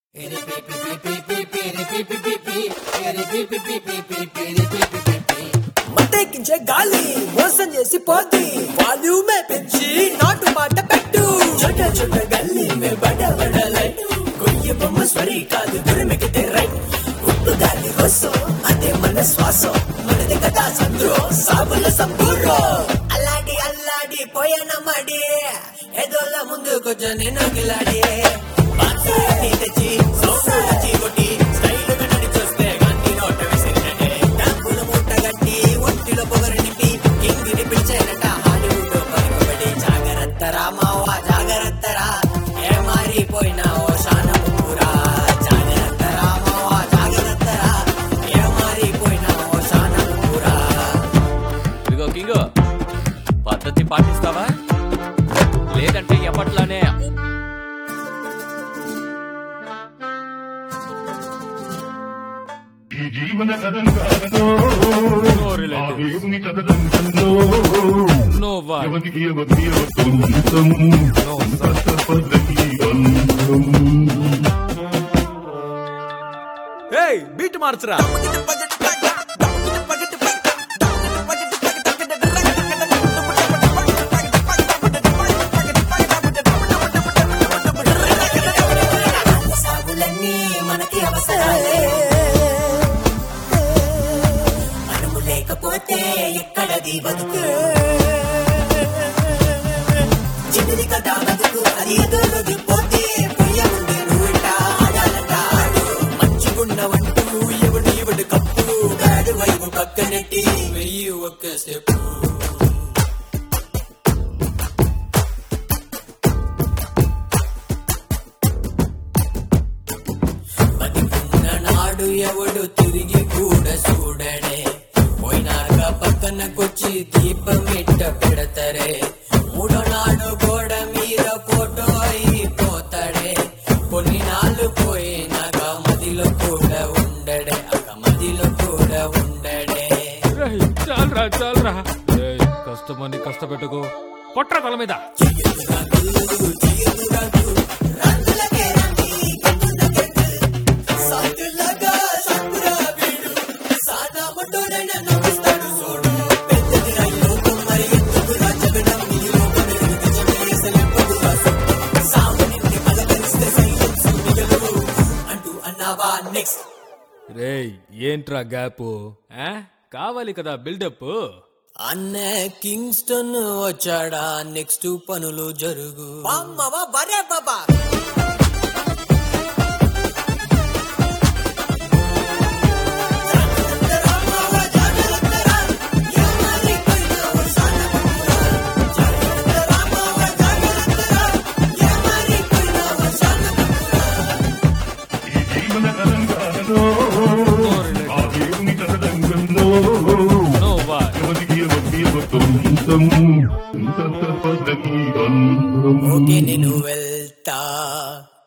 మట్టెక్కించే గాలి మోసం చేసి పోద్ది వాల్యూమే పెంచి నాటు మాట పెట్టు చోట చోట గల్లీ మే బడ బడ లైట్ కొయ్య బొమ్మ స్వరి కాదు గురిమెకితే రైట్ ఉప్పు దాని రసం అదే మన శ్వాసం మనది కదా సంద్రో సాబుల సంపూర్ణో అల్లాడి అల్లాడి పోయన మడి ఎదోళ్ళ ముందు కొంచెం నేను గిలాడి బాక్సాన్ని తెచ్చి సోపు తెచ్చి కొట్టి స్టైలుగా నడిచొస్తే గాంధీ నోట విసిరిననే డాకుల మూట గట్టి ఒంటిలో పొగరు నింపి కింగిని పిలిచేనట హాలీవుడ్ పలుకుబడి జాగ్రత్త రామావా జాగ్రత్త రా ఏ మారిపోయినావో శానమురా జాగ్రత్త రామావా జాగ్రత్త రా ఏ మారిపోయినావో శానమురా ఇదిగో కింగు పద్ధతి పాటిస్తావా లేదంటే ఎప్పట్లానే ఈ జీవన కథంగానో నోరులేదు. ఆ దేవుని కథదంగంలో నోవా ఎవరికి ఎవరికి సొంతం పద్ధతి అందం ఏయ్ బీట్ మార్చరా సాగులన్నీ మనకి అవసరాలే మనము లేకపోతే ఎక్కడది బతుకు చిన్నది కదా బతుకు అది ఎదురుది పోతే పొయ్య ముందు నువ్వుట ఆడాలంట ఆడు మంచిగున్నవంటూ ఎవడు ఎవడు కప్పు గాడు వైపు పక్కనెట్టి వెయ్యి ఒక్క స్టెప్ బతికున్న నాడు ఎవడు తిరిగి కూడా చూడడే పోయినాక పక్కనకొచ్చి దీపం ఇట్ట పెడతరే మూడో నాడు గోడ మీద ఫోటో అయిపోతాడే కొన్ని నాళ్ళు పోయినాక మదిలో కూడా ఉండడే అక్క మదిలో కూడా ఉండడే చాలరా చాలరా ఏయ్, కష్టమని కష్టపెట్టుకో కొట్ర తల మీద రంగులకే రండి, సాటులాగా సాటురా వీడు. సాదా మొట్టోడైన నవ్విస్తాడు చూడు. పెద్దది రా ఈ లోకం, మరి ఎందుకురా జగడం? ఈ లోకం ఎదుగు జగదేశలెందుకురా సుట్టు? సామాన్యుడిని పలకరిస్తే silence మిగలు. అంటూ అన్నావా నెక్స్ట్ రేయ్ ఏంట్రా గ్యాప్ కావాలి కదా బిల్డప్ అన్న కింగ్స్టన్ వచ్చాడా నెక్స్ట్ పనులు జరుగు అమ్మవా బరే బాబా ఈ జీవన కథంగానో ఆ దేవుని కథదంగంలో నోవా ఎవరికి ఎవరికి సొంతం పద్ధతి అందం ఓకే నేను వెళ్తా